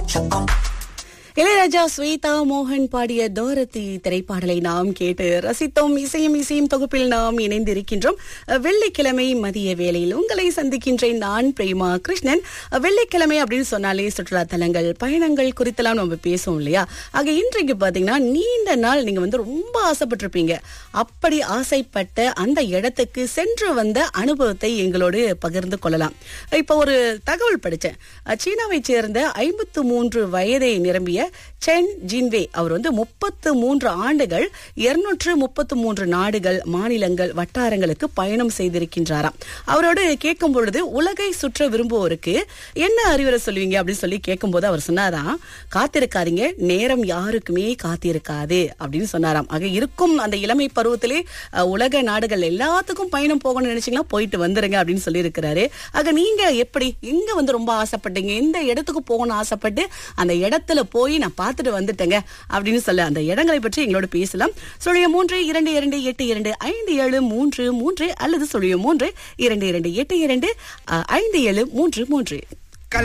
இளையராஜா ஸ்வேதா மோகன் பாடிய தோரத்தி திரைப்பாடலை நாம் கேட்டு ரசித்தோம் இசையும் இசையும் தொகுப்பில் நாம் இணைந்திருக்கின்றோம் அஹ், வெள்ளிக்கிழமை மதிய வேளையில் உங்களை சந்திக்கின்றேன் நான் பிரேமா கிருஷ்ணன் அஹ், வெள்ளிக்கிழமை அப்படின்னு சொன்னாலே சுற்றுலா தலங்கள் பயணங்கள் குறித்தெல்லாம் நம்ம பேசுவோம் இல்லையா ஆக இன்றைக்கு பாத்தீங்கன்னா நீண்ட நாள் நீங்க வந்து ரொம்ப ஆசைப்பட்டிருப்பீங்க அப்படி ஆசைப்பட்ட அந்த இடத்துக்கு சென்று வந்த அனுபவத்தை எங்களோடு பகிர்ந்து கொள்ளலாம் இப்போ ஒரு தகவல் படிச்சேன் அஹ், சீனாவைச் சேர்ந்த ஐம்பத்து மூன்று வயதை நிரம்பிய சென் ஜின்வே அவர் வந்து முப்பத்து மூன்று ஆண்டுகள் இருநூற்று முப்பத்து மூன்று நாடுகள் மாநிலங்கள் வட்டாரங்களுக்கு பயணம் செய்திருக்கின்றாராம் அவரோடு கேட்கும் பொழுது உலகை சுற்ற விரும்புவோருக்கு என்ன அறிவுரை சொல்லுவீங்க அப்படின்னு சொல்லி கேட்கும்போது அவர் சொன்னாராம் காத்திருக்காதீங்க நேரம் யாருக்குமே காத்திருக்காது அப்படின்னு சொன்னாராம் ஆக இருக்கும் அந்த இளமை பருவத்திலே அஹ், உலக நாடுகள் எல்லாத்துக்கும் பயணம் போகணும்னு நினைச்சீங்கன்னா போயிட்டு வந்துருங்க அப்படின்னு சொல்லி இருக்கிறாரு ஆக நீங்க எப்படி எங்க வந்து ரொம்ப ஆசைப்பட்டீங்க எந்த இடத்துக்கு போகணும்னு ஆசைப்பட்டு அந்த இடத்துல போய் நான் பார்த்துட்டு வந்துட்டேங்க அப்படின்னு சொல்ல அந்த இடங்களை பற்றி எங்களோட பேசலாம் சுழிய மூன்று இரண்டு இரண்டு எட்டு இரண்டு ஐந்து ஏழு மூன்று மூன்று அல்லது சுழிய மூன்று இரண்டு இரண்டு எட்டு இரண்டு அஹ், ஐந்து ஏழு மூன்று மூன்று